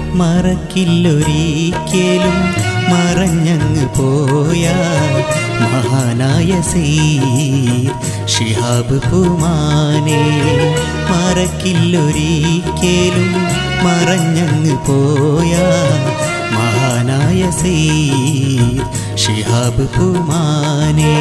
മറക്കില്ലൊരിക്കലും മറഞ്ഞങ്ങ് പോയ മഹാനായ സീർ ഷിഹാബ് പുമാനെ മറക്കില്ലൊരിക്കലും മറഞ്ഞങ്ങ് പോയ മഹാനായ സീർ ഷിഹാബ് പുമാനെ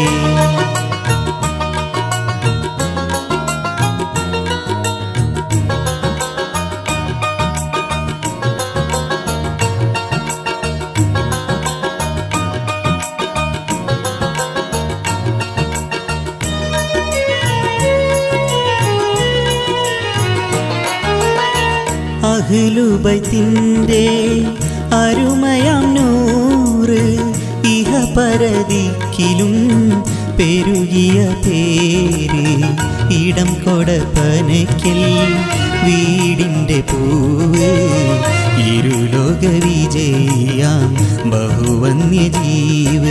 അഹ്ലുബൈത്തിൻ്റെ അരുമയാം നൂറ് ഇഹ പരതിക്കിലും പെരുകിയ പേര് ഇടം കൊടപ്പനയ്ക്കൽ വീടിൻ്റെ പൂവ് ഇരുലോക വിജയാം ബഹുവന്യജീവ്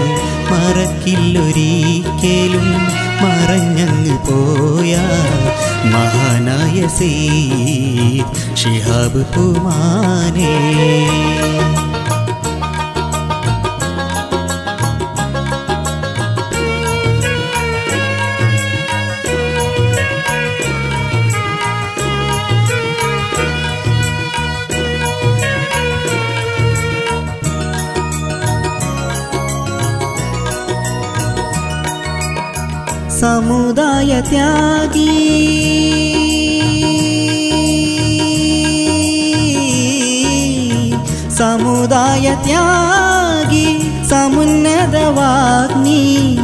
മറക്കില്ലൊരിക്കലും മറഞ്ഞങ്ങ് പോയ മഹാനായ സീർ ഷിഹാബ് പുമാനേ സമുദായ ത്യാഗി സമുദായ ത്യാഗി സമുന്നതവാഗ്നി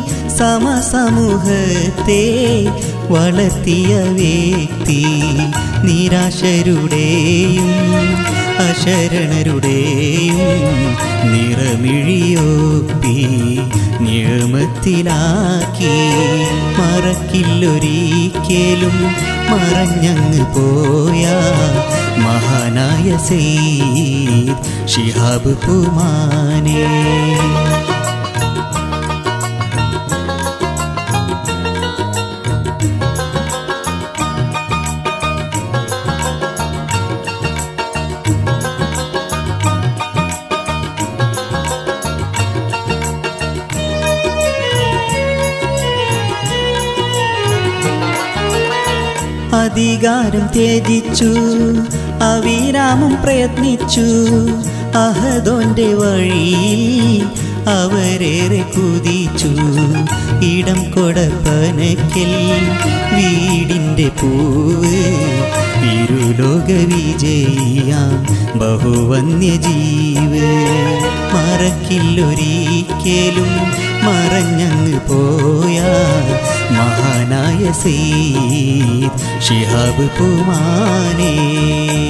സമസമൂഹത്തെ വളർത്തിയ വ്യക്തി നിരാശരുടെയും അശരണരുടെയും നിറമിഴിയോപ്പി നിയമത്തിലാക്കി മറക്കില്ലൊരിക്കലും മറഞ്ഞങ്ങ് പോയ മഹാനായ സീർ ഷിഹാബ് പുമാനേ അധികാരം ത്യജിച്ചു അവിരാമം പ്രയത്നിച്ചു അഹദോന്റെ വഴിയിൽ അവരേറെ കുതിച്ചു ഇടം കൊടപ്പനക്കൽ വീടിൻ്റെ പൂവ് ഇരുലോക വിജയാം ബഹുവന്യജീവ് മറക്കില്ലൊരിക്കലും മറഞ്ഞങ്ങ് പോയ മഹാനായ സീർ ഷിഹാബ് പുമാനേ